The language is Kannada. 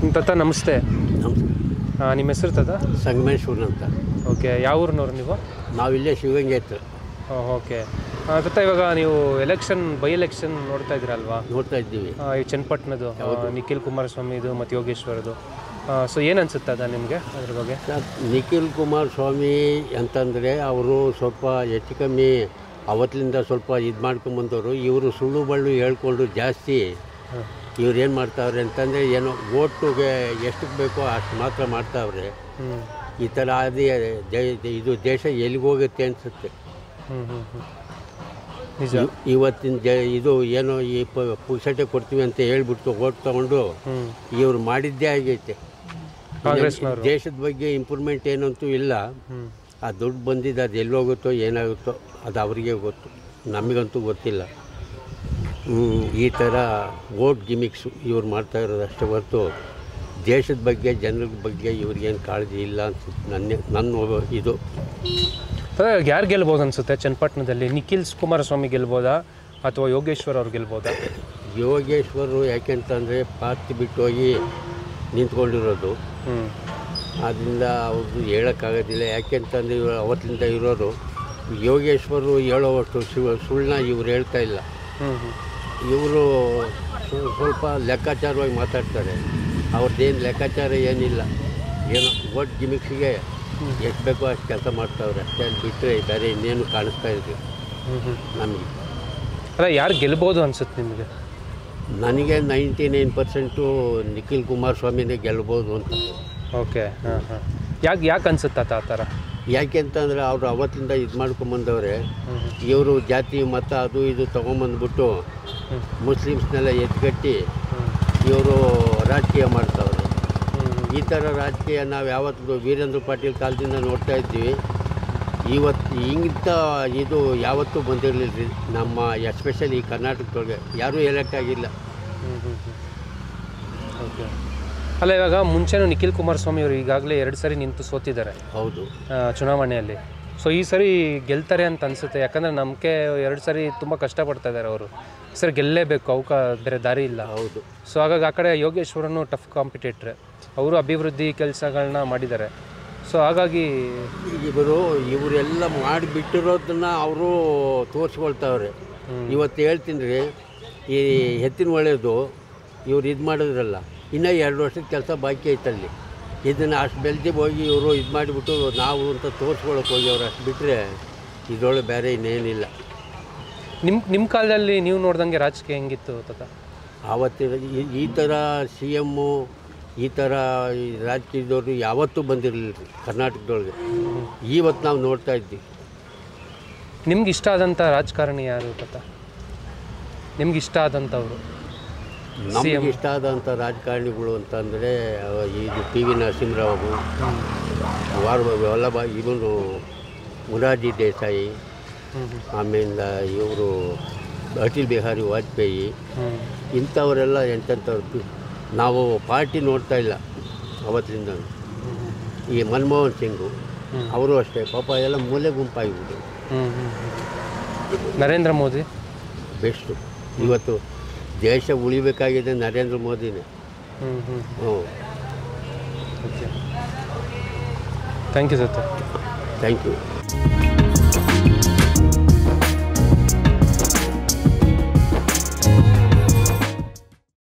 ತತ್ತ ನಮಸ್ತೆ ನಮಸ್ಕಾರ ಆ, ನಿಮ್ಮ ಹೆಸರು ತದ ಸಂಗಮೇಶ್ವರ ಅಂತ ಓಕೆ ಯಾವ ಊರಿನವ್ರು ನೀವು ನಾವಿಲ್ಲೇ ಶಿವಗಂಗೆ ಹತ್ರ ಓಕೆ ತತ್ತ ಇವಾಗ ನೀವು ಎಲೆಕ್ಷನ್ ಬೈ ಎಲೆಕ್ಷನ್ ನೋಡ್ತಾ ಇದ್ದೀರಲ್ವಾ ನೋಡ್ತಾ ಇದ್ದೀವಿ ಆ, ಈ ಚನ್ನಪಟ್ಟಣದ್ದು ಆ, ನಿಖಿಲ್ ಕುಮಾರಸ್ವಾಮಿದು ಮತ್ತು ಯೋಗೇಶ್ವರದು ಸೊ ಏನು ಅನ್ಸುತ್ತೆ ಅದ ನಿಮಗೆ ಅದ್ರ ಬಗ್ಗೆ ಸರ್ ನಿಖಿಲ್ ಕುಮಾರಸ್ವಾಮಿ ಅಂತಂದರೆ ಅವರು ಸ್ವಲ್ಪ ಹೆಚ್ಚು ಕಮ್ಮಿ ಅವತ್ತಿನಿಂದ ಸ್ವಲ್ಪ ಇದು ಮಾಡ್ಕೊಂಬಂದವರು ಇವರು ಸುಳ್ಳು ಬಳ್ಳು ಹೇಳ್ಕೊಂಡು ಜಾಸ್ತಿ ಇವ್ರು ಏನು ಮಾಡ್ತಾವ್ರೆ ಅಂತಂದರೆ ಏನೋ ಓಟುಗೆ ಎಷ್ಟಕ್ಕೆ ಬೇಕೋ ಅಷ್ಟು ಮಾತ್ರ ಮಾಡ್ತಾವ್ರೆ ಹ್ಞೂ ಈ ಥರ ಅದೇ ದೇ- ಇದು ದೇಶ ಎಲ್ಲಿಗೋಗುತ್ತೆ ಅನಿಸುತ್ತೆ ಹ್ಞೂ ಹ್ಞೂ ಹ್ಞೂ ನಿಜ ಇವತ್ತಿನ ಜ ಇದು ಏನೋ ಈ ಪ ಪುಕ್ಸಟೆ ಕೊಡ್ತೀವಿ ಅಂತ ಹೇಳ್ಬಿಟ್ಟು ಓಟ್ ತೊಗೊಂಡು ಹ್ಞೂ ಇವ್ರು ಮಾಡಿದ್ದೇ ಆಗೈತೆ ಕಾಂಗ್ರೆಸ್ನವರು ದೇಶದ ಬಗ್ಗೆ ಇಂಪ್ರೂವ್ಮೆಂಟ್ ಏನಂತೂ ಇಲ್ಲ ಹ್ಞೂ ಆ ದುಡ್ಡು ಬಂದಿದ್ದು ಅದು ಎಲ್ಲೋಗುತ್ತೋ ಏನಾಗುತ್ತೋ ಅದು ಅವರಿಗೆ ಗೊತ್ತು ನಮಗಂತೂ ಗೊತ್ತಿಲ್ಲ ಹ್ಮ್, ಈ ಥರ ವೋಟ್ ಗಿಮಿಕ್ಸು ಇವ್ರು ಮಾಡ್ತಾ ಇರೋದು ಅಷ್ಟೇ ಹೊರತು ದೇಶದ ಬಗ್ಗೆ ಜನರ ಬಗ್ಗೆ ಇವ್ರಿಗೇನು ಕಾಳಜಿ ಇಲ್ಲ ಅನ್ಸುತ್ತೆ ನನ್ನ ನನ್ನ ಒಬ್ಬ ಇದು ಅದೇ ಯಾರು ಗೆಲ್ಬೋದು ಅನ್ಸುತ್ತೆ ಚನ್ನಪಟ್ಟಣದಲ್ಲಿ ನಿಖಿಲ್ ಕುಮಾರಸ್ವಾಮಿ ಗೆಲ್ಬೋದಾ ಅಥವಾ ಯೋಗೇಶ್ವರ್ ಅವ್ರು ಗೆಲ್ಬೋದಾ ಯೋಗೇಶ್ವರು ಯಾಕೆಂತಂದರೆ ಪಾರ್ಟಿ ಬಿಟ್ಟು ಹೋಗಿ ನಿಂತ್ಕೊಂಡಿರೋದು ಹ್ಞೂ ಆದ್ದರಿಂದ ಅವ್ರದ್ದು ಹೇಳೋಕ್ಕಾಗೋದಿಲ್ಲ ಯಾಕೆಂತಂದರೆ ಇವರು ಅವತ್ತಿಂದ ಇರೋರು ಯೋಗೇಶ್ವರು ಹೇಳೋವಷ್ಟು ಶಿವ ಸುಳ್ಳನ್ನ ಇವ್ರು ಹೇಳ್ತಾ ಇಲ್ಲ ಹ್ಞೂ ಹ್ಞೂ ಇವರು ಸ್ವಲ್ಪ ಲೆಕ್ಕಾಚಾರವಾಗಿ ಮಾತಾಡ್ತಾರೆ ಅವ್ರದ್ದೇನು ಲೆಕ್ಕಾಚಾರ ಏನಿಲ್ಲ ಏನೋ ಓಟ್ ಗಿಮಿಕ್ಸಿಗೆ ಎಷ್ಟು ಬೇಕೋ ಅಷ್ಟು ಕೆಲಸ ಮಾಡ್ತಾವ್ರೆ ಅಷ್ಟೇ ಅದು ಬಿಟ್ಟರೆ ಬೇರೆ ಇನ್ನೇನು ಕಾಣಿಸ್ತಾ ಇದೆ ಹ್ಞೂ ಹ್ಞೂ ನಮಗೆ ಅಲ್ಲ ಯಾರು ಗೆಲ್ಬೋದು ಅನ್ಸುತ್ತೆ ನಿಮಗೆ ನನಗೆ ನೈಂಟಿ ನೈನ್ ಪರ್ಸೆಂಟು ನಿಖಿಲ್ ಕುಮಾರಸ್ವಾಮಿನೇ ಗೆಲ್ಬೋದು ಅಂತ ಓಕೆ ಹಾಂ ಹಾಂ ಯಾಕೆ ಯಾಕೆ ಅನ್ಸುತ್ತೆ ಆತ ಆ ಥರ ಯಾಕೆಂತಂದರೆ ಅವರು ಅವತ್ತಿಂದ ಇದು ಮಾಡ್ಕೊಂಬಂದವ್ರೆ ಹ್ಞೂ ಇವರು ಜಾತಿ ಮತ ಅದು ಇದು ತೊಗೊಂಬಂದ್ಬಿಟ್ಟು ಹ್ಞೂ ಮುಸ್ಲಿಮ್ಸ್ನೆಲ್ಲ ಎತ್ಕಟ್ಟಿ ಹ್ಞೂ ಇವರು ರಾಜಕೀಯ ಮಾಡ್ತಾವ್ರೆ ಹ್ಞೂ ಈ ಥರ ರಾಜಕೀಯ ನಾವು ಯಾವತ್ತು ವೀರೇಂದ್ರ ಪಾಟೀಲ್ ಕಾಲದಿಂದ ನೋಡ್ತಾ ಇದ್ದೀವಿ ಇವತ್ತು ಇಂಥ ಇದು ಯಾವತ್ತೂ ಬಂದಿರಲಿಲ್ಲ ರೀ ನಮ್ಮ ಎಸ್ಪೆಷಲಿ ಕರ್ನಾಟಕದೊಳಗೆ ಯಾರೂ ಎಲೆಕ್ಟ್ ಆಗಿಲ್ಲ ಹ್ಞೂ ಹ್ಞೂ ಹ್ಞೂ ಓಕೆ ಅಲ್ಲ ಇವಾಗ ಮುಂಚೆನೂ ನಿಖಿಲ್ ಕುಮಾರಸ್ವಾಮಿ ಅವರು ಈಗಾಗಲೇ ಎರಡು ಸರಿ ನಿಂತು ಸೋತಿದ್ದಾರೆ ಹೌದು ಆ, ಚುನಾವಣೆಯಲ್ಲಿ ಸೊ ಈ ಸರಿ ಗೆಲ್ತಾರೆ ಅಂತ ಅನಿಸುತ್ತೆ ಯಾಕಂದರೆ ನಂಬಿಕೆ ಎರಡು ಸರಿ ತುಂಬ ಕಷ್ಟಪಡ್ತಾ ಇದ್ದಾರೆ ಅವರು ಸರ್ ಗೆಲ್ಲೇಬೇಕು ಅವಕ ಬೇರೆ ದಾರಿ ಇಲ್ಲ ಹೌದು ಸೊ ಹಾಗಾಗಿ ಆ ಕಡೆ ಯೋಗೇಶ್ವರನು ಟಫ್ ಕಾಂಪಿಟೇಟ್ರೆ ಅವರು ಅಭಿವೃದ್ಧಿ ಕೆಲಸಗಳನ್ನ ಮಾಡಿದ್ದಾರೆ ಸೊ ಹಾಗಾಗಿ ಇವರು ಇವರೆಲ್ಲ ಮಾಡಿಬಿಟ್ಟಿರೋದನ್ನ ಅವರು ತೋರಿಸ್ಕೊಳ್ತಾವ್ರೆ ಇವತ್ತು ಹೇಳ್ತೀನಿ ರೀ ಈ ಎತ್ತಿನ ಒಳ್ಳೆಯದು ಇವ್ರು ಇದು ಮಾಡಿದ್ರಲ್ಲ ಇನ್ನೂ ಎರಡು ವರ್ಷದ ಕೆಲಸ ಬಾಕಿ ಐತಲ್ಲಿ ಇದನ್ನು ಅಷ್ಟು ಬೆಳೆದಿ ಹೋಗಿ ಇವರು ಇದು ಮಾಡಿಬಿಟ್ಟು ನಾವು ಅಂತ ತೋರಿಸ್ಕೊಳಕ್ಕೆ ಹೋಗಿ ಅವ್ರು ಅಷ್ಟು ಬಿಟ್ಟರೆ ಇದರೊಳಗೆ ಬೇರೆ ಇನ್ನೇನಿಲ್ಲ ನಿಮ್ಮ ನಿಮ್ಮ ಕಾಲದಲ್ಲಿ ನೀವು ನೋಡ್ದಂಗೆ ರಾಜಕೀಯ ಹೆಂಗಿತ್ತು ತಾತ ಆವತ್ತಿನ ಈ- ಈ ಥರ ಸಿ ಎಮ್ಮು ಈ ಥರ ಈ ರಾಜಕೀಯದವರು ಯಾವತ್ತೂ ಬಂದಿರಲಿಲ್ಲ ರೀ ಕರ್ನಾಟಕದೊಳಗೆ ಇವತ್ತು ನಾವು ನೋಡ್ತಾ ಇದ್ದೀವಿ ನಿಮ್ಗೆ ಇಷ್ಟ ಆದಂಥ ರಾಜಕಾರಣಿ ಯಾರು ತಾತ ನಿಮ್ಗೆ ಇಷ್ಟ ಆದಂಥವ್ರು ನಮಗೆ ಇಷ್ಟ ಆದಂಥ ರಾಜಕಾರಣಿಗಳು ಅಂತಂದರೆ ಇದು ಪಿ ವಿ ನರಸಿಂಹರಾವು ವಾರ ವಲ್ಲಭ ಇವನು ಮುರಾರ್ಜಿ ದೇಸಾಯಿ ಹ್ಞೂ ಹ್ಞೂ ಆಮೇಲೆ ಇವರು ಅಟಲ್ ಬಿಹಾರಿ ವಾಜಪೇಯಿ ಹ್ಞೂ ಇಂಥವರೆಲ್ಲ ಎಂತೆಂಥವ್ರು ಪಿ- ನಾವು ಪಾರ್ಟಿ ನೋಡ್ತಾ ಇಲ್ಲ ಅವತ್ತಿಂದ ಈ ಮನಮೋಹನ್ ಸಿಂಗು ಹ್ಮ್. ಅವರು ಅಷ್ಟೇ ಪಾಪ ಎಲ್ಲ ಮೂಲೆ ಗುಂಪಾಗಿಬಿಟ್ಟು ಹ್ಞೂ ಹ್ಞೂ ನರೇಂದ್ರ ಮೋದಿ ಬೆಸ್ಟು ಇವತ್ತು ದೇಶ ಉಳಿಬೇಕಾಗಿದೆ ನರೇಂದ್ರ ಮೋದಿನೇ ಹ್ಞೂ ಹ್ಞೂ ಹ್ಞೂ okay thank you sir thank you